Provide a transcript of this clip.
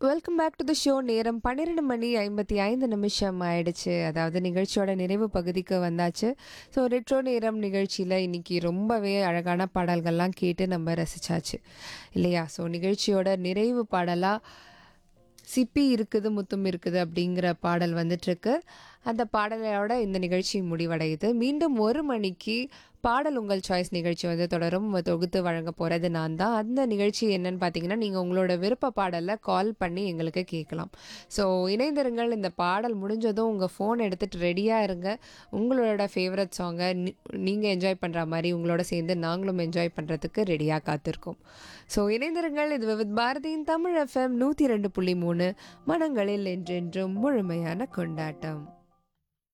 welcome back to the show நேரம் பன்னிரெண்டு மணி ஐம்பத்தி ஐந்து நிமிஷம் ஆயிடுச்சு அதாவது நிகழ்ச்சியோட நிறைவு பகுதிக்கு வந்தாச்சு ஸோ ரெட்ரோ நேரம் நிகழ்ச்சியில் இன்னைக்கு ரொம்பவே அழகான பாடல்கள்லாம் கேட்டு நம்ம ரசிச்சாச்சு இல்லையா ஸோ நிகழ்ச்சியோட நிறைவு பாடலாக சிப்பி இருக்குது முத்தும் இருக்குது அப்படிங்கிற பாடல் வந்துட்டுருக்கு அந்த பாடலோட இந்த நிகழ்ச்சி முடிவடையுது மீண்டும் ஒரு மணிக்கு பாடல் உங்கள் சாய்ஸ் நிகழ்ச்சி வந்து தொடரும் தொகுத்து வழங்க போகிறது நான் தான் அந்த நிகழ்ச்சி என்னன்னு பார்த்தீங்கன்னா நீங்கள் உங்களோட விருப்ப பாடலை கால் பண்ணி எங்களுக்கு கேட்கலாம் ஸோ இணைந்திருங்கள் இந்த பாடல் முடிஞ்சதும் உங்கள் ஃபோன் எடுத்துகிட்டு ரெடியாக இருங்க உங்களோட ஃபேவரட் சாங்கை நீங்கள் என்ஜாய் பண்ணுற மாதிரி உங்களோட சேர்ந்து நாங்களும் என்ஜாய் பண்ணுறதுக்கு ரெடியாக காத்திருக்கோம் ஸோ இணைந்திருங்கள் இது வித் பாரதியின் தமிழ் எஃப்எம் நூற்றி ரெண்டு புள்ளி மூணு மனங்களில் என்றென்றும் முழுமையான கொண்டாட்டம்